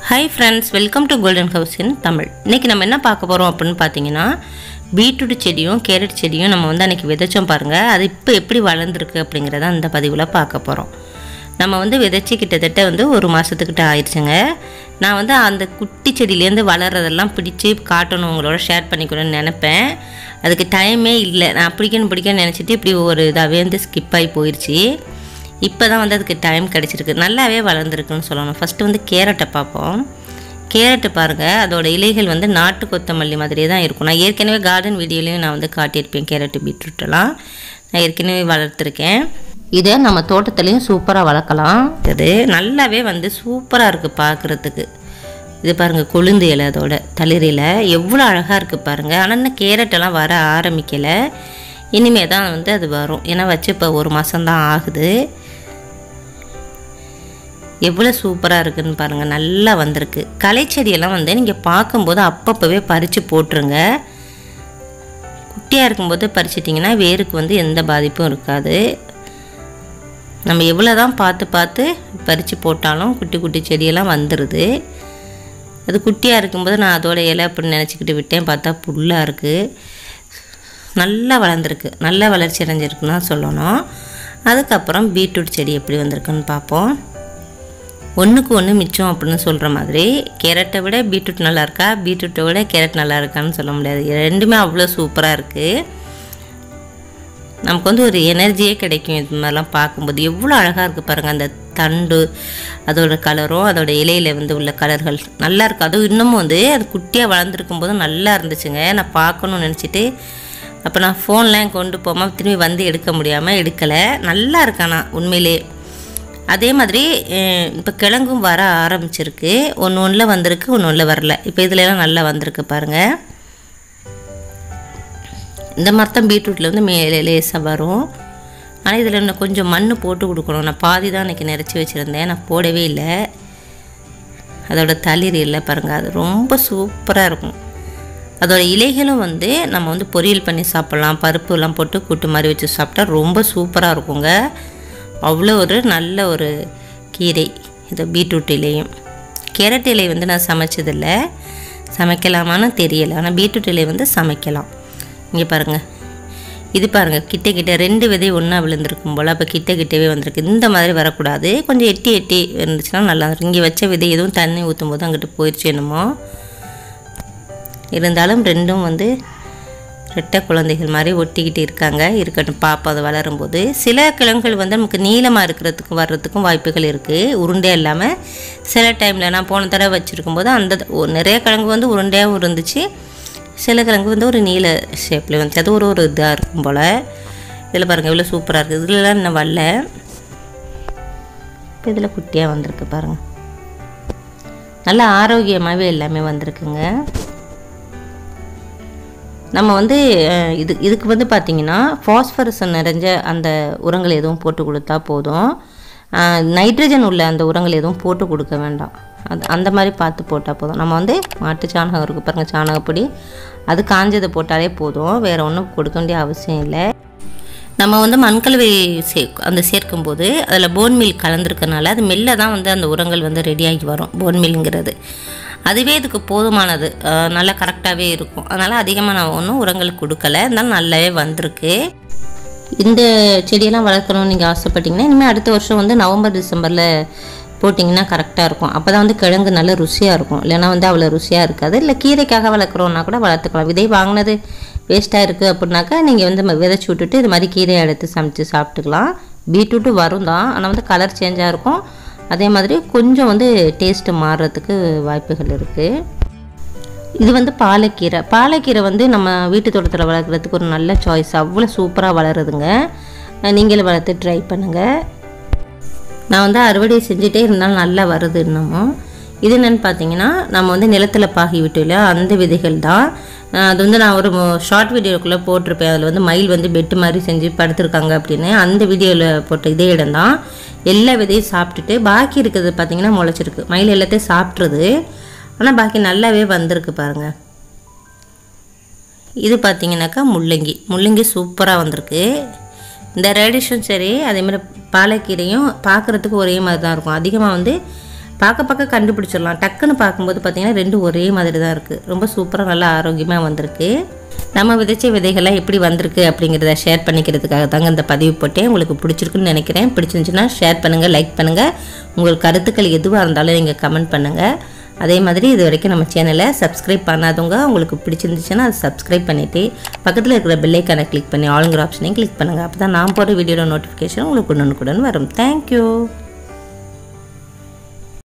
hi friends welcome to golden house in Tamil இன்றைக்கி நம்ம என்ன பார்க்க போகிறோம் அப்படின்னு பார்த்தீங்கன்னா பீட்ரூட் செடியும் கேரட் செடியும் நம்ம வந்து அன்றைக்கி விதைச்சோம் பாருங்கள் அது இப்போ எப்படி வளர்ந்துருக்கு அப்படிங்கிறத அந்த பதிவில் பார்க்க போகிறோம் நம்ம வந்து விதைச்சி கிட்டத்தட்ட வந்து ஒரு மாதத்துக்கிட்ட ஆயிடுச்சுங்க நான் வந்து அந்த குட்டி செடியிலேருந்து வளர்றதெல்லாம் பிடிச்சி காட்டணும் உங்களோட ஷேர் பண்ணிக்கணும்னு நினப்பேன் அதுக்கு டைமே இல்லை நான் பிடிக்கணும் பிடிக்கணும்னு நினச்சிட்டு இப்படி ஒரு இதாகவே வந்து ஸ்கிப் ஆகி போயிடுச்சு இப்போ தான் வந்து அதுக்கு டைம் கிடச்சிருக்கு நல்லாவே வளர்ந்துருக்குன்னு சொல்லணும் ஃபஸ்ட்டு வந்து கேரட்டை பார்ப்போம் கேரட்டு பாருங்கள் அதோட இலைகள் வந்து நாட்டு கொத்தமல்லி மாதிரியே தான் இருக்கும் நான் ஏற்கனவே கார்டன் வீடியோலையும் நான் வந்து காட்டியிருப்பேன் கேரட்டு பீட்ரூட்டெல்லாம் நான் ஏற்கனவே வளர்த்துருக்கேன் இதை நம்ம தோட்டத்துலேயும் சூப்பராக வளர்க்கலாம் இது நல்லாவே வந்து சூப்பராக இருக்குது பார்க்குறதுக்கு இது பாருங்கள் கொழுந்து இலை அதோட தளிரில் எவ்வளோ அழகாக இருக்குது பாருங்கள் ஆனால் இன்னும் கேரட்டெல்லாம் வர ஆரம்பிக்கலை இனிமே தான் வந்து அது வரும் ஏன்னா வச்சு இப்போ ஒரு மாதம்தான் ஆகுது எவ்வளோ சூப்பராக இருக்குன்னு பாருங்கள் நல்லா வந்திருக்கு களைச்செடியெல்லாம் வந்து நீங்கள் பார்க்கும்போது அப்பப்போவே பறித்து போட்டுருங்க குட்டியாக இருக்கும்போது பறிச்சிட்டிங்கன்னா வேருக்கு வந்து எந்த பாதிப்பும் இருக்காது நம்ம எவ்வளோ தான் பார்த்து பார்த்து பறித்து போட்டாலும் குட்டி குட்டி செடியெல்லாம் வந்துடுது அது குட்டியாக இருக்கும்போது நான் அதோட இலை அப்படின்னு நினச்சிக்கிட்டு விட்டேன் பார்த்தா புல்லாக இருக்குது நல்லா வளர்ந்துருக்கு நல்ல வளர்ச்சி அடைஞ்சிருக்குன்னு தான் சொல்லணும் அதுக்கப்புறம் பீட்ரூட் செடி எப்படி வந்திருக்குன்னு பார்ப்போம் ஒன்றுக்கு ஒன்று மிச்சம் அப்படின்னு சொல்கிற மாதிரி கேரட்டை விட பீட்ரூட் நல்லா இருக்கா பீட்ரூட்டை விட கேரட் நல்லா இருக்கான்னு சொல்ல முடியாது ரெண்டுமே அவ்வளோ சூப்பராக இருக்குது நமக்கு வந்து ஒரு எனர்ஜியே கிடைக்கும் இது மாதிரிலாம் பார்க்கும்போது எவ்வளோ அழகாக இருக்குது பாருங்கள் அந்த தண்டு அதோட கலரும் அதோட இலையில் வந்து உள்ள கலர்கள் நல்லா இருக்குது அதுவும் இன்னமும் வந்து அது குட்டியாக வளர்ந்துருக்கும் போது நல்லா இருந்துச்சுங்க நான் பார்க்கணும்னு நினச்சிட்டு அப்போ நான் ஃபோன்லாம் கொண்டு போகாமல் திரும்பி வந்து எடுக்க முடியாமல் எடுக்கலை நல்லா இருக்கானா உண்மையிலே அதே மாதிரி இப்போ கிழங்கும் வர ஆரம்பிச்சிருக்கு ஒன்று ஒன்றில் வந்திருக்கு ஒன்று ஒன்றில் வரல இப்போ இதுலலாம் நல்லா வந்திருக்கு பாருங்கள் இந்த மாதிரி தான் பீட்ரூட்டில் வந்து மேலே லேசாக வரும் ஆனால் இதில் இன்னும் கொஞ்சம் மண் போட்டு கொடுக்கணும் நான் பாதி தான் இன்றைக்கி நிறச்சி வச்சுருந்தேன் நான் போடவே இல்லை அதோட தளிர் இல்லை பாருங்கள் அது ரொம்ப சூப்பராக இருக்கும் அதோட இலைகளும் வந்து நம்ம வந்து பொரியல் பண்ணி சாப்பிட்லாம் பருப்புலாம் போட்டு கூட்டு மாதிரி வச்சு சாப்பிட்டா ரொம்ப சூப்பராக இருக்குங்க அவ்வளோ ஒரு நல்ல ஒரு கீரை இது பீட்ரூட் இலையும் கேரட் இலை வந்து நான் சமைச்சதில்லை சமைக்கலாமான்னு தெரியலை ஆனால் பீட்ரூட் இலை வந்து சமைக்கலாம் இங்கே பாருங்கள் இது பாருங்கள் கிட்ட கிட்ட ரெண்டு விதை ஒன்றா விழுந்திருக்கும் போல் அப்போ கிட்ட கிட்டவே வந்திருக்கு இந்த மாதிரி வரக்கூடாது கொஞ்சம் எட்டி எட்டி இருந்துச்சுன்னா நல்லா இருக்கும் இங்கே வச்ச விதை எதுவும் தண்ணி ஊற்றும் போது அங்கிட்டு போயிடுச்சு என்னமோ இருந்தாலும் ரெண்டும் வந்து ரெட்டை குழந்தைகள் மாதிரி ஒட்டிக்கிட்டு இருக்காங்க இருக்கட்டும் பாப்பா அது வளரும்போது சில கிழங்குகள் வந்து நமக்கு நீளமாக இருக்கிறதுக்கும் வர்றதுக்கும் வாய்ப்புகள் இருக்குது உருண்டையாக இல்லாமல் சில டைமில் நான் போன தடவை வச்சுருக்கும் போது அந்த நிறைய கிழங்கு வந்து உருண்டையாகவும் இருந்துச்சு சில கிழங்கு வந்து ஒரு நீல ஷேப்பில் வந்துச்சு அது ஒரு ஒரு இதாக இருக்கும் போல் இதில் பாருங்கள் இவ்வளோ சூப்பராக இருக்குது இதுலலாம் இன்னும் வரல இப்போ இதில் குட்டியாக வந்திருக்கு பாருங்கள் நல்லா ஆரோக்கியமாகவே எல்லாமே வந்திருக்குங்க நம்ம வந்து இது இதுக்கு வந்து பார்த்திங்கன்னா ஃபாஸ்பரஸ் நிறைஞ்ச அந்த உரங்கள் எதுவும் போட்டு கொடுத்தா போதும் நைட்ரஜன் உள்ள அந்த உரங்கள் எதுவும் போட்டு கொடுக்க வேண்டாம் அது அந்த மாதிரி பார்த்து போட்டால் போதும் நம்ம வந்து மாட்டு சாணகம் இருக்குது பாருங்கள் சாணகப்பொடி அது காஞ்சதை போட்டாலே போதும் வேறு ஒன்றும் கொடுக்க வேண்டிய அவசியம் இல்லை நம்ம வந்து மண்கலவை சே அந்த சேர்க்கும்போது அதில் போன் மில் கலந்துருக்கனால அது மெல்ல தான் வந்து அந்த உரங்கள் வந்து ரெடியாகி வரும் போன் மில்ங்கிறது அதுவே இதுக்கு போதுமானது நல்லா கரெக்டாகவே இருக்கும் அதனால் அதிகமாக நான் ஒன்றும் உரங்கள் கொடுக்கல இருந்தாலும் நல்லாவே வந்திருக்கு இந்த செடியெல்லாம் வளர்க்கணும்னு நீங்கள் ஆசைப்பட்டீங்கன்னா இனிமேல் அடுத்த வருஷம் வந்து நவம்பர் டிசம்பரில் போட்டிங்கன்னா கரெக்டாக இருக்கும் அப்போ தான் வந்து கிழங்கு நல்ல ருசியாக இருக்கும் இல்லைனா வந்து அவ்வளோ ருசியாக இருக்காது இல்லை கீரைக்காக வளர்க்குறோன்னா கூட வளர்த்துக்கலாம் விதை வாங்கினது வேஸ்ட்டாக இருக்குது அப்படின்னாக்கா நீங்கள் வந்து விதைச்சி விட்டுட்டு இது மாதிரி கீரையை எடுத்து சமைச்சு சாப்பிட்டுக்கலாம் பீட்ரூட்டு வரும் தான் ஆனால் வந்து கலர் சேஞ்சாக இருக்கும் அதே மாதிரி கொஞ்சம் வந்து டேஸ்ட்டு மாறுறதுக்கு வாய்ப்புகள் இருக்குது இது வந்து பாலக்கீரை பாலக்கீரை வந்து நம்ம வீட்டு தோட்டத்தில் வளர்க்குறதுக்கு ஒரு நல்ல சாய்ஸ் அவ்வளோ சூப்பராக வளருதுங்க நீங்களும் வளர்த்து ட்ரை பண்ணுங்கள் நான் வந்து அறுவடை செஞ்சுட்டே இருந்தாலும் நல்லா வருது இன்னமும் இது என்னென்னு பார்த்தீங்கன்னா நம்ம வந்து நிலத்தில் பாகி விட்டு இல்லையா அந்த விதைகள் தான் அது வந்து நான் ஒரு ஷார்ட் வீடியோக்குள்ளே போட்டிருப்பேன் அதில் வந்து மயில் வந்து பெட்டு மாதிரி செஞ்சு படுத்துருக்காங்க அப்படின்னு அந்த வீடியோவில் போட்ட இதே இடம் தான் எல்லா விதையும் சாப்பிட்டுட்டு பாக்கி இருக்கிறது பார்த்திங்கன்னா முளைச்சிருக்கு மயில் எல்லாத்தையும் சாப்பிட்றது ஆனால் பாக்கி நல்லாவே வந்திருக்கு பாருங்கள் இது பார்த்திங்கனாக்கா முள்ளங்கி முள்ளங்கி சூப்பராக வந்திருக்கு இந்த ரேடிஷும் சரி அதேமாதிரி பாலக்கீரையும் பார்க்குறதுக்கு ஒரே மாதிரி தான் இருக்கும் அதிகமாக வந்து பார்க்க பார்க்க கண்டுபிடிச்சிடலாம் டக்குன்னு பார்க்கும்போது பார்த்தீங்கன்னா ரெண்டும் ஒரே மாதிரி தான் இருக்குது ரொம்ப சூப்பராக நல்லா ஆரோக்கியமாக வந்திருக்கு நம்ம விதைச்ச விதைகள்லாம் எப்படி வந்திருக்கு அப்படிங்கிறத ஷேர் பண்ணிக்கிறதுக்காக தாங்க இந்த பதிவு போட்டேன் உங்களுக்கு பிடிச்சிருக்குன்னு நினைக்கிறேன் பிடிச்சிருந்துச்சுன்னா ஷேர் பண்ணுங்கள் லைக் பண்ணுங்கள் உங்கள் கருத்துக்கள் எதுவாக இருந்தாலும் நீங்கள் கமெண்ட் பண்ணுங்கள் அதே மாதிரி இது வரைக்கும் நம்ம சேனலை சப்ஸ்கிரைப் பண்ணாதவங்க உங்களுக்கு பிடிச்சிருந்துச்சுன்னா அதை சப்ஸ்கிரைப் பண்ணிவிட்டு பக்கத்தில் இருக்கிற பெல்லைக்கான கிளிக் பண்ணி ஆளுங்கிற ஆப்ஷனையும் கிளிக் பண்ணுங்கள் அப்போ தான் நான் போகிற வீடியோட நோட்டிஃபிகேஷன் உங்களுக்கு உடனுக்குடன் வரும் தேங்க்யூ